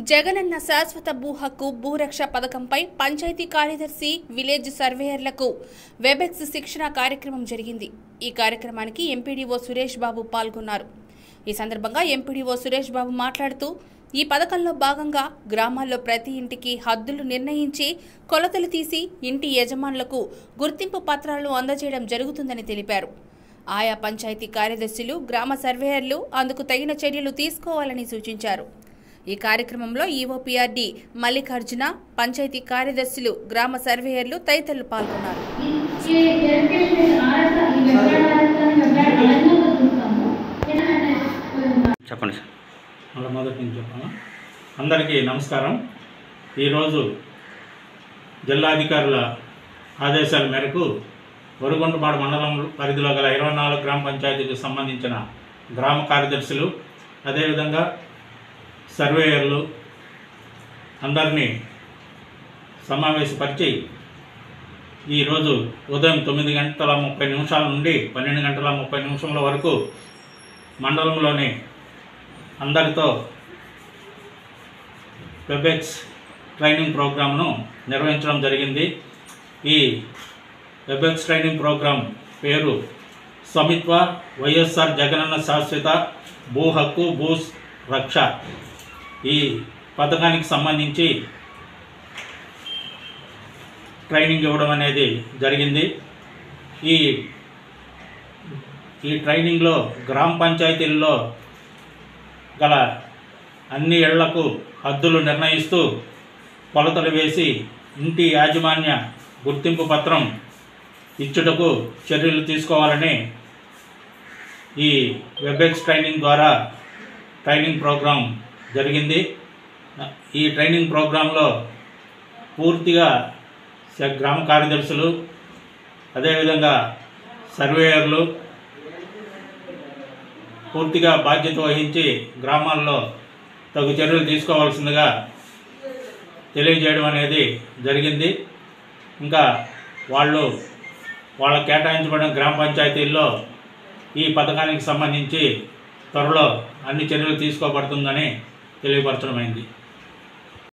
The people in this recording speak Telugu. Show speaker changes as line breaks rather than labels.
జగనన్న శాశ్వత భూ హక్కు భూరక్ష పథకంపై పంచాయతీ కార్యదర్శి విలేజ్ సర్వేయర్లకు వెబెక్స్ శిక్షణ కార్యక్రమం జరిగింది ఈ కార్యక్రమానికి ఎంపీడీఓ సురేష్ బాబు పాల్గొన్నారు ఈ సందర్భంగా ఎంపీడీఓ సురేష్ బాబు మాట్లాడుతూ ఈ పథకంలో భాగంగా గ్రామాల్లో ప్రతి ఇంటికి హద్దులు నిర్ణయించి కొలతలు తీసి ఇంటి యజమానులకు గుర్తింపు పత్రాలు అందజేయడం జరుగుతుందని తెలిపారు ఆయా పంచాయతీ కార్యదర్శులు గ్రామ సర్వేయర్లు అందుకు తగిన చర్యలు తీసుకోవాలని సూచించారు ఈ కార్యక్రమంలో ఈఓపీఆర్డి మల్లికార్జున పంచాయతీ కార్యదర్శులు గ్రామ సర్వేయర్లు తదితరులు పాల్గొన్నారు
ये वेरिफिकेशन आर ఈ వెబ్సైట్ ఆర్ఎస్ వెబ్సైట్ అలాగే చూస్తాము ఏంటంటే
చెప్పండి సార్
మళ్ళీ మొదటి నుంచి చెప్పాను అందరికీ నమస్కారం ఈరోజు జిల్లాధికారుల ఆదేశాల మేరకు వరుగుంటపాడు మండలం పరిధిలో గల ఇరవై నాలుగు గ్రామ పంచాయతీలకు సంబంధించిన గ్రామ కార్యదర్శులు అదేవిధంగా సర్వేయర్లు అందరినీ సమావేశపరిచి ఈరోజు ఉదయం తొమ్మిది గంటల ముప్పై నిమిషాల నుండి పన్నెండు గంటల ముప్పై నిమిషముల వరకు మండలంలోని అందరితో వెబెక్స్ ట్రైనింగ్ ప్రోగ్రామ్ను నిర్వహించడం జరిగింది ఈ వెబెక్స్ ట్రైనింగ్ ప్రోగ్రాం పేరు సమిత్వ వైఎస్ఆర్ జగనన్న శాశ్వత భూ హక్కు భూ రక్ష ఈ పథకానికి సంబంధించి ట్రైనింగ్ ఇవ్వడం అనేది జరిగింది ఈ ఈ ట్రైనింగ్లో గ్రామ పంచాయతీల్లో గల అన్ని ఇళ్లకు హద్దులు నిర్ణయిస్తూ కొలతలు వేసి ఇంటి యాజమాన్య గుర్తింపు పత్రం ఇచ్చుటకు చర్యలు తీసుకోవాలని ఈ వెబెక్స్ ట్రైనింగ్ ద్వారా ట్రైనింగ్ ప్రోగ్రాం జరిగింది ఈ ట్రైనింగ్ ప్రోగ్రాంలో పూర్తిగా స- గ్రామ కార్యదర్శులు అదేవిధంగా సర్వేయర్లు పూర్తిగా బాధ్యత వహించి గ్రామాల్లో తగు చర్యలు తీసుకోవాల్సిందిగా తెలియజేయడం అనేది జరిగింది ఇంకా వాళ్ళు వాళ్ళ కేటాయించబడిన గ్రామ పంచాయతీల్లో ఈ పథకానికి సంబంధించి త్వరలో అన్ని చర్యలు తీసుకోబడుతుందని తెలియపరచడమైంది